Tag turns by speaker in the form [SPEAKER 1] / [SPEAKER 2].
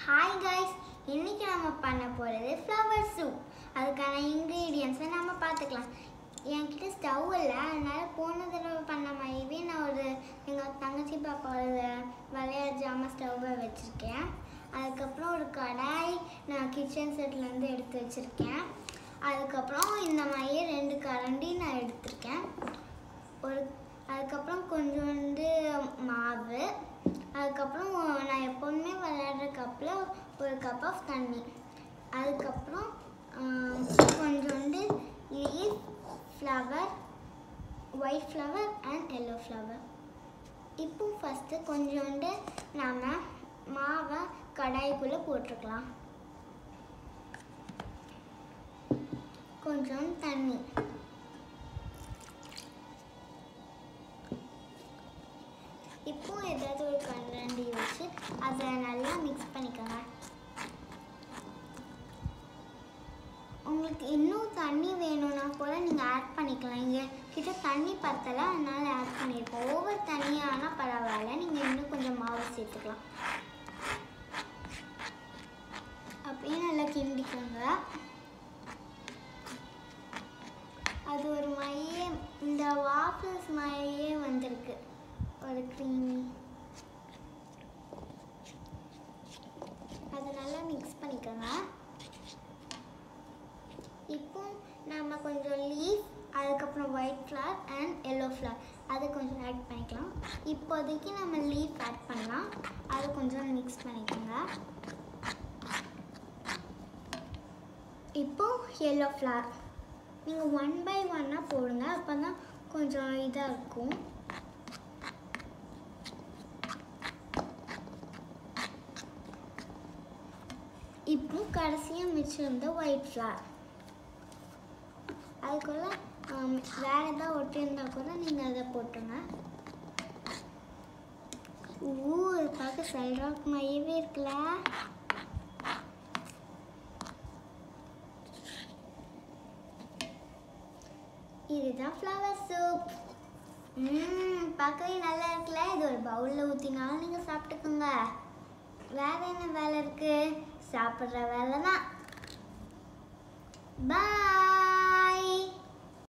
[SPEAKER 1] hi guys இன்னைக்கு நம்ம பண்ண போகிறது ஃப்ளவர் சூப் அதுக்கான இன்க்ரீடியன்ஸை நம்ம பார்த்துக்கலாம் என்கிட்ட ஸ்டவ் இல்லை அதனால போன தடவை பண்ண மாதிரியே நான் ஒரு எங்கள் தங்கச்சி பாப்பாவோட விளையாட்டு ஜாமான் ஸ்டவ்வை வச்சுருக்கேன் அதுக்கப்புறம் ஒரு கடாய் நான் கிச்சன் செட்லேருந்து எடுத்து வச்சுருக்கேன் அதுக்கப்புறம் இந்த மாதிரியே ரெண்டு கரண்டி நான் எடுத்திருக்கேன் ஒரு அதுக்கப்புறம் கொஞ்சோண்டு மாவு அதுக்கப்புறம் நான் எப்போதுமே விளையாடுற கப்பில் ஒரு கப் ஆஃப் தண்ணி அதுக்கப்புறம் ஆம், கொஞ்சோண்டு leaf flower white flower and yellow flower இப்போ ஃபஸ்ட்டு கொஞ்சோண்டு நாம் மாவை கடாய்க்குள்ளே போட்டுக்கலாம் கொஞ்சோண்டு தண்ணி இப்போ ஏதாவது ஒரு கரண்டி வச்சு அதை நல்லா மிக்ஸ் பண்ணிக்கோங்க உங்களுக்கு இன்னும் தண்ணி வேணும்னா கூட நீங்கள் ஆட் பண்ணிக்கலாம் இங்கே கிட்ட தண்ணி பத்தலை அதனால ஆட் பண்ணியிருக்கோம் ஓவர் தண்ணி ஆனால் பரவாயில்ல நீங்கள் இன்னும் கொஞ்சம் மாவு சேர்த்துக்கலாம் அப்படியே நல்லா கிண்டிக்கோங்க அது ஒரு மையே இந்த வாஃபிள்ஸ் மாதிரியே வந்திருக்கு ஒரு க்ரீமி அதை நல்லா மிக்ஸ் பண்ணிக்கோங்க இப்போ நம்ம கொஞ்சம் லீஃப் அதுக்கப்புறம் white flower and yellow flower அதை கொஞ்சம் ஆட் பண்ணிக்கலாம் இப்போதைக்கு நம்ம லீஃப் ஆட் பண்ணலாம் அதை கொஞ்சம் மிக்ஸ் பண்ணிக்கோங்க இப்போ எல்லோ ஃப்ளவர் நீங்கள் ஒன் பை ஒன்னாக போடுங்க அப்போ தான் கொஞ்சம் இதாக இருக்கும் இப்போ கடைசியாக மிச்சம் இருந்த ஒயிட் ஃப்ளவர் அதுக்குள்ள ஆம், வேற ஏதாவது ஒட்டியிருந்தா கூட நீங்கள் அதை போட்டுருங்க ஊ இது பார்க்க செல்ராக் மையவே இருக்குல்ல இதுதான் ஃப்ளவர் சூப் ம் பார்க்கவே நல்லா இருக்குல்ல இது ஒரு பவுலில் ஊற்றினாலும் நீங்கள் சாப்பிட்டுக்கோங்க வேற என்ன வேலை இருக்கு சாப்பிட்ற வேலை தான் பாய்